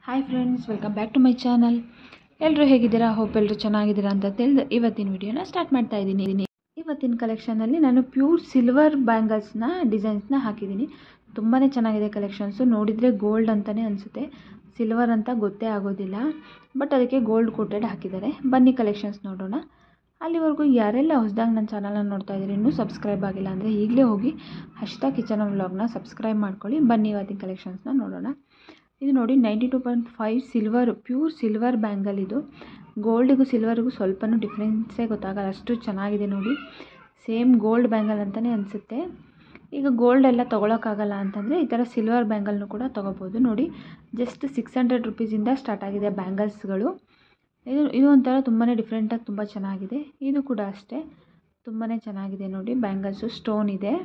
hi friends welcome back to my channel ಎಲ್ಲರೂ ಹೇಗಿದ್ದೀರಾ hope ಎಲ್ಲರೂ ಚೆನ್ನಾಗಿದ್ದೀರಾ ಅಂತ ತಿಳಿದು ಇವತ್ತಿನ ವಿಡಿಯೋನ ಸ್ಟಾರ್ಟ್ ಮಾಡ್ತಾ ಇದ್ದೀನಿ ಇವತ್ತಿನ ಕಲೆಕ್ಷನಲ್ಲಿ ನಾನು ಪ್ಯೂರ್ ಸಿಲ್ವರ್ ಬ್ಯಾಂಗಲ್ಸ್ನ ಡಿಸೈನ್ಸ್ನ ಹಾಕಿದ್ದೀನಿ ತುಂಬಾ ಚೆನ್ನಾಗಿದೆ ಕಲೆಕ್ಷನ್ಸು ನೋಡಿದರೆ ಗೋಲ್ಡ್ ಅಂತಲೇ ಅನಿಸುತ್ತೆ ಸಿಲ್ವರ್ ಅಂತ ಗೊತ್ತೇ ಆಗೋದಿಲ್ಲ ಬಟ್ ಅದಕ್ಕೆ ಗೋಲ್ಡ್ ಕೋಟೆಡ್ ಹಾಕಿದ್ದಾರೆ ಬನ್ನಿ ಕಲೆಕ್ಷನ್ಸ್ ನೋಡೋಣ ಅಲ್ಲಿವರೆಗೂ ಯಾರೆಲ್ಲ ಹೊಸದಾಗಿ ನನ್ನ ಚಾನಲ್ನ ನೋಡ್ತಾ ಇದ್ದೀರಿ ಇನ್ನೂ ಸಬ್ಸ್ಕ್ರೈಬ್ ಆಗಿಲ್ಲ ಅಂದರೆ ಈಗಲೇ ಹೋಗಿ ಹಶ್ತಾ ಕಿಚನ್ ವ್ಲಾಗ್ನ ಸಬ್ಸ್ಕ್ರೈಬ್ ಮಾಡ್ಕೊಳ್ಳಿ ಬನ್ನಿ ಇವತ್ತಿನ ಕಲೆಕ್ಷನ್ಸ್ನ ನೋಡೋಣ ಇದು ನೋಡಿ ninety two point five silver pure silver bangle ಇದು ಗೋಲ್ಡಿಗೂ ಸಿಲ್ವರ್ಗೂ ಸ್ವಲ್ಪನೂ ಡಿಫ್ರೆನ್ಸೇ ಗೊತ್ತಾಗಲ್ಲ ಅಷ್ಟು ಚೆನ್ನಾಗಿದೆ ನೋಡಿ ಸೇಮ್ ಗೋಲ್ಡ್ ಬ್ಯಾಂಗಲ್ ಅಂತಲೇ ಅನಿಸುತ್ತೆ ಈಗ ಗೋಲ್ಡ್ ಎಲ್ಲ ತೊಗೊಳಕ್ಕಾಗಲ್ಲ ಅಂತಂದರೆ ಈ ಥರ ಸಿಲ್ವರ್ ಬ್ಯಾಂಗಲ್ನು ಕೂಡ ತೊಗೋಬೋದು ನೋಡಿ ಜಸ್ಟ್ ಸಿಕ್ಸ್ ಹಂಡ್ರೆಡ್ ರುಪೀಸಿಂದ ಸ್ಟಾರ್ಟ್ ಆಗಿದೆ ಬ್ಯಾಂಗಲ್ಸ್ಗಳು ಇದು ಇದು ಒಂಥರ ತುಂಬಾ ಡಿಫ್ರೆಂಟಾಗಿ ತುಂಬ ಚೆನ್ನಾಗಿದೆ ಇದು ಕೂಡ ಅಷ್ಟೇ ತುಂಬಾ ಚೆನ್ನಾಗಿದೆ ನೋಡಿ ಬ್ಯಾಂಗಲ್ಸು ಸ್ಟೋನ್ ಇದೆ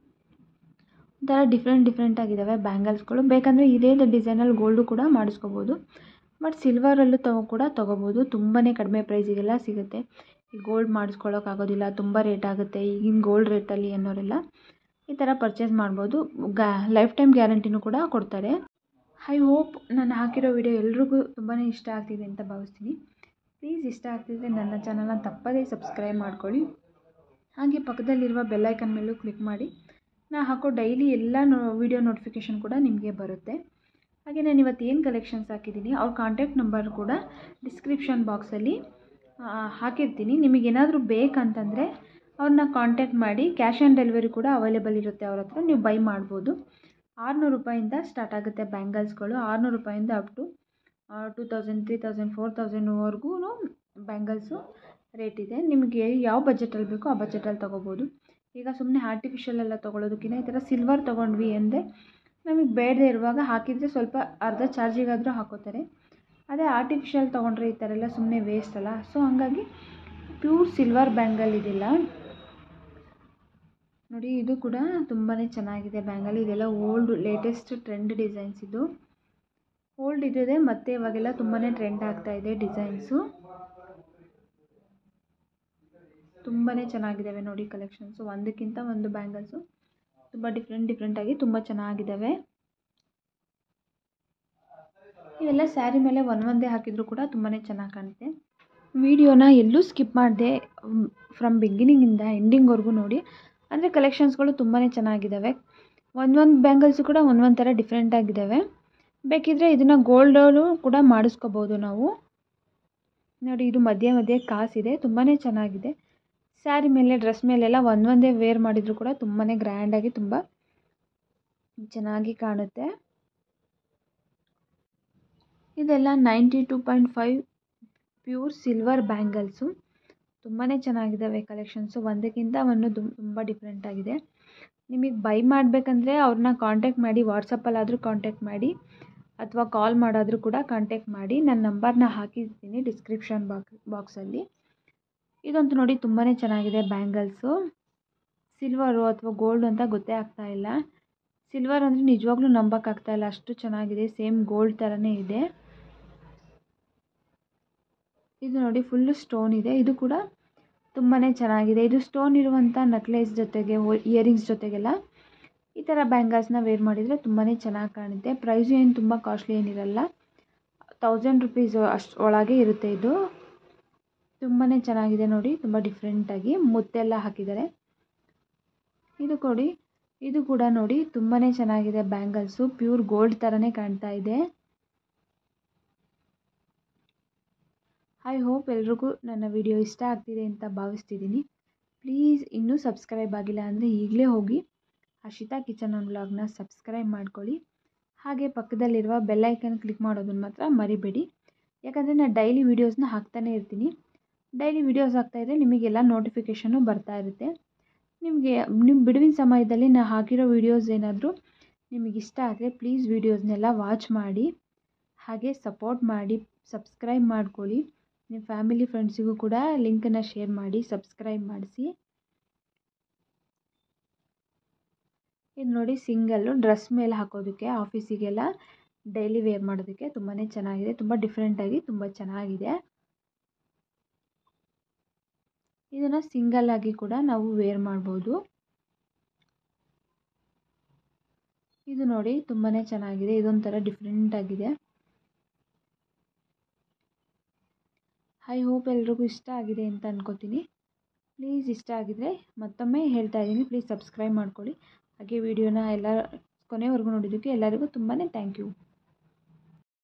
ಒಂಥರ ಡಿಫ್ರೆಂಟ್ ಡಿಫ್ರೆಂಟ್ ಆಗಿದ್ದಾವೆ ಬ್ಯಾಂಗಲ್ಸ್ಗಳು ಬೇಕಂದರೆ ಇದೇ ಡಿಸೈನಲ್ಲಿ ಗೋಲ್ಡು ಕೂಡ ಮಾಡಿಸ್ಕೋಬೋದು ಬಟ್ ಸಿಲ್ವರಲ್ಲೂ ತಗೋ ಕೂಡ ತೊಗೋಬೋದು ತುಂಬಾ ಕಡಿಮೆ ಪ್ರೈಸಿಗೆಲ್ಲ ಸಿಗುತ್ತೆ ಈ ಗೋಲ್ಡ್ ಮಾಡಿಸ್ಕೊಳ್ಳೋಕ್ಕಾಗೋದಿಲ್ಲ ತುಂಬ ರೇಟ್ ಆಗುತ್ತೆ ಈಗಿನ ಗೋಲ್ಡ್ ರೇಟಲ್ಲಿ ಅನ್ನೋರೆಲ್ಲ ಈ ಥರ ಪರ್ಚೇಸ್ ಮಾಡ್ಬೋದು ಗಾ ಲೈಫ್ ಟೈಮ್ ಗ್ಯಾರಂಟಿನೂ ಕೂಡ ಕೊಡ್ತಾರೆ ಐ ಹೋಪ್ ನಾನು ಹಾಕಿರೋ ವಿಡಿಯೋ ಎಲ್ರಿಗೂ ತುಂಬಾ ಇಷ್ಟ ಆಗ್ತಿದೆ ಅಂತ ಭಾವಿಸ್ತೀನಿ ಪ್ಲೀಸ್ ಇಷ್ಟ ಆಗ್ತಿದ್ರೆ ನನ್ನ ಚಾನಲ್ನ ತಪ್ಪದೇ ಸಬ್ಸ್ಕ್ರೈಬ್ ಮಾಡ್ಕೊಳ್ಳಿ ಹಾಗೆ ಪಕ್ಕದಲ್ಲಿರುವ ಬೆಲ್ಲೈಕನ್ ಮೇಲೂ ಕ್ಲಿಕ್ ಮಾಡಿ ನಾ ಹಾಕೋ ಡೈಲಿ ಎಲ್ಲ ನೋ ವಿಡಿಯೋ ನೋಟಿಫಿಕೇಷನ್ ಕೂಡ ನಿಮಗೆ ಬರುತ್ತೆ ಹಾಗೆ ನಾನು ಇವತ್ತು ಏನು ಕಲೆಕ್ಷನ್ಸ್ ಹಾಕಿದ್ದೀನಿ ಅವ್ರ ಕಾಂಟ್ಯಾಕ್ಟ್ ನಂಬರ್ ಕೂಡ ಡಿಸ್ಕ್ರಿಪ್ಷನ್ ಬಾಕ್ಸಲ್ಲಿ ಹಾಕಿರ್ತೀನಿ ನಿಮಗೇನಾದರೂ ಬೇಕಂತಂದರೆ ಅವ್ರನ್ನ ಕಾಂಟ್ಯಾಕ್ಟ್ ಮಾಡಿ ಕ್ಯಾಶ್ ಆನ್ ಡೆಲಿವರಿ ಕೂಡ ಅವೈಲೇಬಲ್ ಇರುತ್ತೆ ಅವ್ರ ಹತ್ರ ನೀವು ಬೈ ಮಾಡ್ಬೋದು ಆರುನೂರು ರೂಪಾಯಿಂದ ಸ್ಟಾರ್ಟ್ ಆಗುತ್ತೆ ಬ್ಯಾಂಗಲ್ಸ್ಗಳು ಆರುನೂರು ರೂಪಾಯಿಂದ up to two thousand three thousand four ತೌಸಂಡ್ವರೆಗೂ ಬ್ಯಾಂಗಲ್ಸು ರೇಟ್ ಇದೆ ನಿಮಗೆ ಯಾವ ಬಜೆಟಲ್ಲಿ ಬೇಕೋ ಆ ಬಜೆಟಲ್ಲಿ ತೊಗೋಬೋದು ಈಗ ಸುಮ್ಮನೆ ಆರ್ಟಿಫಿಷಿಯಲ್ ಎಲ್ಲ ತೊಗೊಳೋದಕ್ಕಿಂತ ಈ ಥರ ಸಿಲ್ವರ್ ತೊಗೊಂಡ್ವಿ ಅಂದರೆ ನಮಗೆ ಬೇಡದೇ ಇರುವಾಗ ಹಾಕಿದರೆ ಸ್ವಲ್ಪ ಅರ್ಧ ಚಾರ್ಜಿಗಾದರೂ ಹಾಕೋತಾರೆ ಅದೇ ಆರ್ಟಿಫಿಷಿಯಲ್ ತೊಗೊಂಡ್ರೆ ಈ ಥರ ಎಲ್ಲ ಸುಮ್ಮನೆ ವೇಸ್ಟ್ ಅಲ್ಲ ಸೊ ಹಾಗಾಗಿ ಪ್ಯೂರ್ ಸಿಲ್ವರ್ ಬ್ಯಾಂಗಲ್ ಇದಿಲ್ಲ ನೋಡಿ ಇದು ಕೂಡ ತುಂಬಾ ಚೆನ್ನಾಗಿದೆ ಬ್ಯಾಂಗಲ್ ಇದೆಲ್ಲ ಓಲ್ಡ್ ಲೇಟೆಸ್ಟ್ ಟ್ರೆಂಡ್ ಡಿಸೈನ್ಸ್ ಇದು ಓಲ್ಡ್ ಇದಿದೆ ಮತ್ತು ಇವಾಗೆಲ್ಲ ತುಂಬಾ ಟ್ರೆಂಡ್ ಆಗ್ತಾ ಇದೆ ಡಿಸೈನ್ಸು ತುಂಬಾ ಚೆನ್ನಾಗಿದ್ದಾವೆ ನೋಡಿ ಕಲೆಕ್ಷನ್ಸು ಒಂದಕ್ಕಿಂತ ಒಂದು ಬ್ಯಾಂಗಲ್ಸು ತುಂಬ ಡಿಫ್ರೆಂಟ್ ಡಿಫ್ರೆಂಟಾಗಿ ತುಂಬ ಚೆನ್ನಾಗಿದ್ದಾವೆ ಇವೆಲ್ಲ ಸ್ಯಾರಿ ಮೇಲೆ ಒಂದು ಒಂದೇ ಹಾಕಿದರೂ ಕೂಡ ತುಂಬಾ ಚೆನ್ನಾಗಿ ಕಾಣುತ್ತೆ ವಿಡಿಯೋನ ಎಲ್ಲೂ ಸ್ಕಿಪ್ ಮಾಡಿದೆ ಫ್ರಮ್ ಬಿಗಿನಿಂಗಿಂದ ಎಂಡಿಂಗ್ವರೆಗೂ ನೋಡಿ ಅಂದರೆ ಕಲೆಕ್ಷನ್ಸ್ಗಳು ತುಂಬಾ ಚೆನ್ನಾಗಿದ್ದಾವೆ ಒಂದೊಂದು ಬ್ಯಾಂಗಲ್ಸು ಕೂಡ ಒಂದೊಂದು ಥರ ಡಿಫ್ರೆಂಟ್ ಆಗಿದ್ದಾವೆ ಬೇಕಿದ್ದರೆ ಇದನ್ನು ಗೋಲ್ಡಲ್ಲೂ ಕೂಡ ಮಾಡಿಸ್ಕೋಬೋದು ನಾವು ನೋಡಿ ಇದು ಮಧ್ಯೆ ಮಧ್ಯೆ ಕಾಸಿದೆ ತುಂಬಾ ಚೆನ್ನಾಗಿದೆ ಸ್ಯಾರಿ ಮೇಲೆ ಡ್ರೆಸ್ ಮೇಲೆಲ್ಲ ಒಂದೊಂದೇ ವೇರ್ ಮಾಡಿದರೂ ಕೂಡ ತುಂಬಾ ಗ್ರ್ಯಾಂಡಾಗಿ ತುಂಬ ಚೆನ್ನಾಗಿ ಕಾಣುತ್ತೆ ಇದೆಲ್ಲ ninety two point five pure silver bangles ತುಂಬಾ ಚೆನ್ನಾಗಿದ್ದಾವೆ ಕಲೆಕ್ಷನ್ಸು ಒಂದಕ್ಕಿಂತ ಒಂದು ತುಂಬ ಡಿಫ್ರೆಂಟ್ ಆಗಿದೆ ನಿಮಗೆ ಬೈ ಮಾಡಬೇಕಂದ್ರೆ ಅವ್ರನ್ನ ಕಾಂಟ್ಯಾಕ್ಟ್ ಮಾಡಿ ವಾಟ್ಸಪ್ಪಲ್ಲಾದರೂ ಕಾಂಟ್ಯಾಕ್ಟ್ ಮಾಡಿ ಅಥವಾ ಕಾಲ್ ಮಾಡೋದ್ರೂ ಕೂಡ ಕಾಂಟ್ಯಾಕ್ಟ್ ಮಾಡಿ ನನ್ನ ನಂಬರ್ನ ಹಾಕಿರ್ತೀನಿ ಡಿಸ್ಕ್ರಿಪ್ಷನ್ ಬಾಕ್ ಬಾಕ್ಸಲ್ಲಿ ಇದಂತೂ ನೋಡಿ ತುಂಬಾ ಚೆನ್ನಾಗಿದೆ ಬ್ಯಾಂಗಲ್ಸು ಸಿಲ್ವರು ಅಥವಾ ಗೋಲ್ಡ್ ಅಂತ ಗೊತ್ತೇ ಆಗ್ತಾ ಇಲ್ಲ ಸಿಲ್ವರ್ ಅಂದರೆ ನಿಜವಾಗ್ಲೂ ನಂಬೋಕ್ಕಾಗ್ತಾ ಇಲ್ಲ ಅಷ್ಟು ಚೆನ್ನಾಗಿದೆ ಸೇಮ್ ಗೋಲ್ಡ್ ಥರನೇ ಇದೆ ಇದು ನೋಡಿ ಫುಲ್ಲು ಸ್ಟೋನ್ ಇದೆ ಇದು ಕೂಡ ತುಂಬಾ ಚೆನ್ನಾಗಿದೆ ಇದು ಸ್ಟೋನ್ ಇರುವಂಥ ನೆಕ್ಲೇಸ್ ಜೊತೆಗೆ ಇಯರಿಂಗ್ಸ್ ಜೊತೆಗೆಲ್ಲ ಈ ಥರ ಬ್ಯಾಂಗಲ್ಸ್ನ ವೇರ್ ಮಾಡಿದರೆ ತುಂಬಾ ಚೆನ್ನಾಗಿ ಕಾಣುತ್ತೆ ಪ್ರೈಸು ಏನು ತುಂಬ ಕಾಸ್ಟ್ಲಿ ಏನಿರಲ್ಲ ತೌಸಂಡ್ ರುಪೀಸ್ ಅಷ್ಟು ಒಳಗೆ ಇರುತ್ತೆ ಇದು ತುಂಬಾ ಚೆನ್ನಾಗಿದೆ ನೋಡಿ ತುಂಬ ಡಿಫ್ರೆಂಟಾಗಿ ಮುತ್ತೆಲ್ಲ ಹಾಕಿದ್ದಾರೆ ಇದು ಕೊಡಿ ಇದು ಕೂಡ ನೋಡಿ ತುಂಬಾ ಚೆನ್ನಾಗಿದೆ ಬ್ಯಾಂಗಲ್ಸು ಪ್ಯೂರ್ ಗೋಲ್ಡ್ ಥರನೇ ಕಾಣ್ತಾ ಇದೆ ಐ ಹೋಪ್ ಎಲ್ರಿಗೂ ನನ್ನ ವಿಡಿಯೋ ಇಷ್ಟ ಆಗ್ತಿದೆ ಅಂತ ಭಾವಿಸ್ತಿದ್ದೀನಿ ಪ್ಲೀಸ್ ಇನ್ನೂ ಸಬ್ಸ್ಕ್ರೈಬ್ ಆಗಿಲ್ಲ ಅಂದರೆ ಈಗಲೇ ಹೋಗಿ ಹರ್ಷಿತಾ ಕಿಚನ್ ಆನ್ ವ್ಲಾಗ್ನ ಸಬ್ಸ್ಕ್ರೈಬ್ ಮಾಡ್ಕೊಳ್ಳಿ ಹಾಗೆ ಪಕ್ಕದಲ್ಲಿರುವ ಬೆಲ್ಲೈಕನ್ ಕ್ಲಿಕ್ ಮಾಡೋದನ್ನು ಮಾತ್ರ ಮರಿಬೇಡಿ ಯಾಕಂದರೆ ನಾನು ಡೈಲಿ ವೀಡಿಯೋಸ್ನ ಹಾಕ್ತಾನೇ ಇರ್ತೀನಿ ಡೈಲಿ ವೀಡಿಯೋಸ್ ಹಾಕ್ತಾಯಿದ್ರೆ ನಿಮಗೆಲ್ಲ ನೋಟಿಫಿಕೇಷನು ಬರ್ತಾ ಇರುತ್ತೆ ನಿಮಗೆ ನಿಮ್ಮ ಬಿಡುವಿನ ಸಮಯದಲ್ಲಿ ನಾನು ಹಾಕಿರೋ ವೀಡಿಯೋಸ್ ಏನಾದರೂ ನಿಮಗೆ ಇಷ್ಟ ಆದರೆ ಪ್ಲೀಸ್ ವೀಡಿಯೋಸ್ನೆಲ್ಲ ವಾಚ್ ಮಾಡಿ ಹಾಗೆ ಸಪೋರ್ಟ್ ಮಾಡಿ ಸಬ್ಸ್ಕ್ರೈಬ್ ಮಾಡ್ಕೊಳ್ಳಿ ನಿಮ್ಮ ಫ್ಯಾಮಿಲಿ ಫ್ರೆಂಡ್ಸಿಗೂ ಕೂಡ ಲಿಂಕನ್ನು ಶೇರ್ ಮಾಡಿ ಸಬ್ಸ್ಕ್ರೈಬ್ ಮಾಡಿಸಿ ಇದು ನೋಡಿ ಸಿಂಗಲ್ಲು ಡ್ರೆಸ್ ಮೇಲೆ ಹಾಕೋದಕ್ಕೆ ಆಫೀಸಿಗೆಲ್ಲ ಡೈಲಿ ವೇರ್ ಮಾಡೋದಕ್ಕೆ ತುಂಬಾ ಚೆನ್ನಾಗಿದೆ ತುಂಬ ಡಿಫ್ರೆಂಟಾಗಿ ತುಂಬ ಚೆನ್ನಾಗಿದೆ ಇದನ್ನು ಸಿಂಗಲ್ ಆಗಿ ಕೂಡ ನಾವು ವೇರ್ ಮಾಡ್ಬೋದು ಇದು ನೋಡಿ ತುಂಬಾ ಚೆನ್ನಾಗಿದೆ ಇದೊಂಥರ ಡಿಫ್ರೆಂಟ್ ಆಗಿದೆ ಐ ಹೋಪ್ ಎಲ್ರಿಗೂ ಇಷ್ಟ ಆಗಿದೆ ಅಂತ ಅನ್ಕೋತೀನಿ ಪ್ಲೀಸ್ ಇಷ್ಟ ಆಗಿದರೆ ಮತ್ತೊಮ್ಮೆ ಹೇಳ್ತಾ ಇದ್ದೀನಿ ಪ್ಲೀಸ್ ಸಬ್ಸ್ಕ್ರೈಬ್ ಮಾಡ್ಕೊಳ್ಳಿ ಹಾಗೆ ವಿಡಿಯೋನ ಎಲ್ಲ ಕೊನೆವರೆಗೂ ನೋಡಿದ್ದಕ್ಕೆ ಎಲ್ಲರಿಗೂ ತುಂಬಾ ಥ್ಯಾಂಕ್ ಯು